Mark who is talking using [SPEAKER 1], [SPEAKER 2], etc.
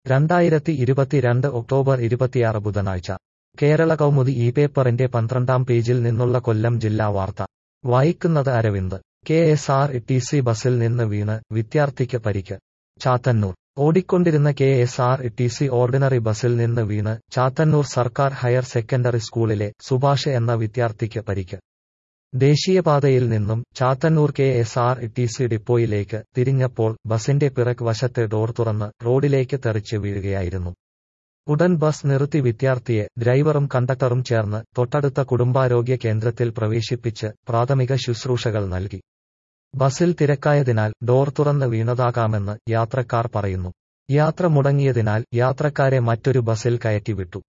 [SPEAKER 1] രണ്ടായിരത്തി ഇരുപത്തിരണ്ട് ഒക്ടോബർ ഇരുപത്തിയാറ് ബുധനാഴ്ച കേരള കൗമുദി ഈ പേപ്പറിന്റെ പന്ത്രണ്ടാം പേജിൽ നിന്നുള്ള കൊല്ലം ജില്ലാ വാർത്ത വായിക്കുന്നത് Aravind K S R T C ബസിൽ നിന്ന് വീണ് വിദ്യാർത്ഥിക്ക് പരിക്ക് ചാത്തന്നൂർ ഓടിക്കൊണ്ടിരുന്ന K S R T C ordinary ബസിൽ നിന്ന് വീണ് ചാത്തന്നൂർ സർക്കാർ ഹയർ സെക്കൻഡറി സ്കൂളിലെ സുഭാഷ് എന്ന വിദ്യാർത്ഥിക്ക് പരിക്ക് ദേശീയപാതയിൽ നിന്നും Chathannoor K S R T C ഡിപ്പോയിലേക്ക് തിരിഞ്ഞപ്പോൾ ബസിന്റെ പിറക് വശത്തെ ഡോർ തുറന്ന് റോഡിലേക്ക് തെറിച്ച് വീഴുകയായിരുന്നു ഉടൻ ബസ് നിർത്തി വിദ്യാർത്ഥിയെ ഡ്രൈവറും കണ്ടക്ടറും ചേർന്ന് തൊട്ടടുത്ത കുടുംബാരോഗ്യ കേന്ദ്രത്തിൽ പ്രവേശിപ്പിച്ച് പ്രാഥമിക ശുശ്രൂഷകൾ നൽകി ബസിൽ തിരക്കായതിനാൽ ഡോർ തുറന്ന് വീണതാകാമെന്ന് യാത്രക്കാർ പറയുന്നു യാത്ര മുടങ്ങിയതിനാൽ യാത്രക്കാരെ മറ്റൊരു ബസിൽ കയറ്റിവിട്ടു